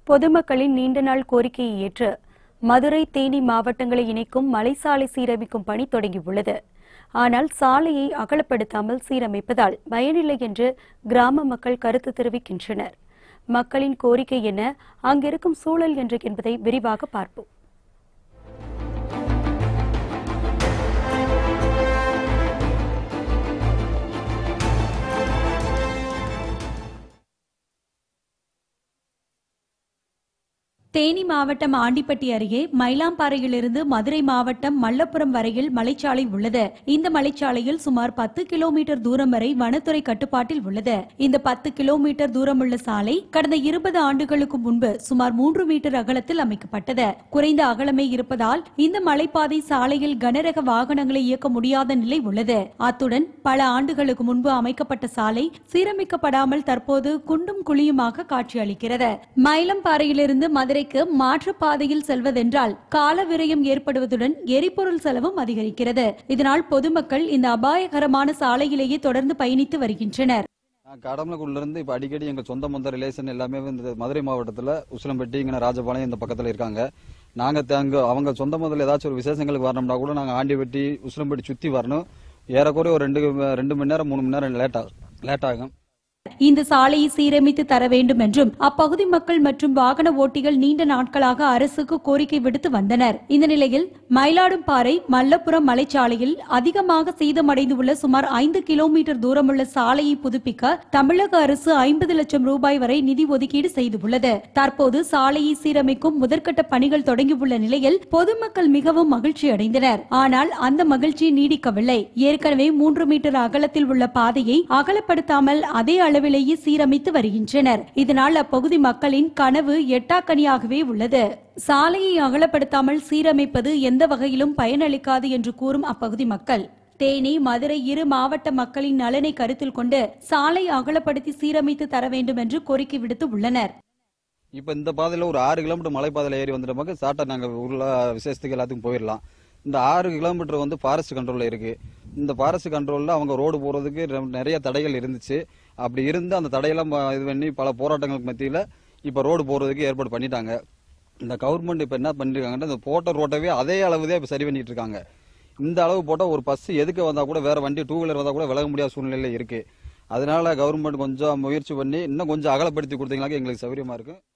பொதுமக்களின் நீண்ட நாள் கோரிக்கையை ஏற்று மதுரை தேனி மாவட்டங்களை இணைக்கும் மலைசாலை சீரமைக்கும் பணி தொடங்கியுள்ளது ஆனால் சாலையை அகலப்படுத்தாமல் சீரமைப்பதால் பயனில்லை என்று கிராம மக்கள் கருத்து தெரிவிக்கின்றனர் மக்களின் கோரிக்கை என்ன அங்கிருக்கும் சூழல் என்று என்பதை விரிவாக பார்ப்போம் தேனி மாவட்டம் ஆண்டிப்பட்டி அருகே மயிலாம்பாறையிலிருந்து மதுரை மாவட்டம் மல்லப்புரம் வரையில் மலைச்சாலை உள்ளது இந்த மலைச்சாலையில் சுமார் பத்து கிலோமீட்டர் தூரம் வரை வனத்துறை கட்டுப்பாட்டில் உள்ளது இந்த பத்து கிலோமீட்டர் தூரமுள்ள சாலை கடந்த இருபது ஆண்டுகளுக்கு முன்பு சுமார் மூன்று மீட்டர் அகலத்தில் அமைக்கப்பட்டது குறைந்த அகலமே இருப்பதால் இந்த மலைப்பாதை சாலையில் கனரக வாகனங்களை இயக்க முடியாத நிலை உள்ளது அத்துடன் பல ஆண்டுகளுக்கு முன்பு அமைக்கப்பட்ட சாலை சீரமைக்கப்படாமல் தற்போது குண்டும் குழியுமாக காட்சியளிக்கிறது மயிலம்பாறையிலிருந்து மதுரைக்கு மாற்றுப் பாதையில் செல்வதென்றால் கால விரயம் ஏற்படுவதுடன் எரிபொருள் செலவும் அதிகரிக்கிறது இதனால் பொதுமக்கள் இந்த அபாயகரமான சாலையிலேயே தொடர்ந்து பயணித்து வருகின்றனர் நான் கடமலக்குள்ள இருந்து இப்ப அடிக்கடி எங்க சொந்த மொந்த ரிலேஷன் எல்லாமே இந்த மதுரை மாவட்டத்துல உசிலம்பட்டி இங்க ராஜபாளையம் இந்த பக்கத்துல இருக்காங்க நாங்க அங்க அவங்க சொந்த முதல்ல ஏதாச்சும் ஒரு விசேஷங்களுக்கு வரணும்னா கூட நாங்க ஆண்டிப்பட்டி உசிலம்பட்டி சுத்தி வரணும் ஏறக்குறைய ஒரு ரெண்டு ரெண்டு மணி நேரம் மூணு மணி நேரம் லேட் ஆகும் லேட் ஆகும் இந்த சாலையை சீரமைத்து தர வேண்டும் என்றும் அப்பகுதி மக்கள் மற்றும் வாகன ஓட்டிகள் நீண்ட நாட்களாக அரசுக்கு கோரிக்கை விடுத்து வந்தனர் இந்த நிலையில் மயிலாடும்பாறை மல்லப்புரம் மலைச்சாலையில் அதிகமாக சேதமடைந்து உள்ள சுமார் ஐந்து கிலோமீட்டர் தூரமுள்ள சாலையை புதுப்பிக்க தமிழக அரசு ஐம்பது லட்சம் ரூபாய் வரை நிதி ஒதுக்கீடு செய்துள்ளது தற்போது சாலையை சீரமைக்கும் முதற்கட்ட பணிகள் தொடங்கியுள்ள நிலையில் பொதுமக்கள் மிகவும் மகிழ்ச்சி அடைந்தனர் ஆனால் அந்த மகிழ்ச்சி நீடிக்கவில்லை ஏற்கனவே மூன்று மீட்டர் அகலத்தில் உள்ள பாதையை அகலப்படுத்தாமல் அதே அளவிலேயே சீரமைத்து வருகின்றனர் இதனால் அப்பகுதி மக்களின் கனவு எட்டாக்கனியாகவே உள்ளது சாலையை அகலப்படுத்தாமல் சீரமைப்பது எந்த வகையிலும் பயனளிக்காது என்று கூறும் அப்பகுதி மக்கள் தேனி மதுரை இரு மாவட்ட மக்களின் நலனை கருத்தில் கொண்டு சாலை அகலப்படுத்தி சீரமைத்து தர வேண்டும் என்று கோரிக்கை விடுத்து உள்ளனர் இப்ப இந்த பாதையில ஒரு ஆறு கிலோமீட்டர் மலைப்பாதையில ஏறி வந்துட்டோம் சாட்டை நாங்க ஊர்ல விசேஷத்துக்கு எல்லாத்துக்கும் போயிடலாம் இந்த ஆறு கிலோமீட்டர் வந்து ஃபாரஸ்ட் கண்ட்ரோல்ல இருக்கு இந்த ஃபாரஸ்ட் கண்ட்ரோல்ல அவங்க ரோடு போறதுக்கு ரொம்ப- நிறைய தடைகள் இருந்துச்சு அப்படி இருந்து அந்த தடையெல்லாம் ப- இது பண்ணி பல போராட்டங்களுக்கு மத்தியில இப்ப ரோடு போறதுக்கு ஏற்பாடு பண்ணிட்டாங்க இந்த கவர்மெண்ட் இப்ப என்ன பண்ணிருக்காங்கன்னா இந்த போட்ட ரோட்டவே அதே அளவு தான் இப்ப சரி பண்ணிட்டு இருக்காங்க இந்த அளவு போட்டா ஒரு பஸ் எதுக்கு வந்தா கூட வேற வண்டி டூ வீலர் வந்தா கூட விலக முடியாத சூழ்நிலையில இருக்கு அதனால கவர்மெண்ட் கொஞ்சம் முயற்சி பண்ணி இன்னும் கொஞ்சம் அகலப்படுத்தி கொடுத்தீங்களா எங்களுக்கு சௌகரியமா இருக்கும்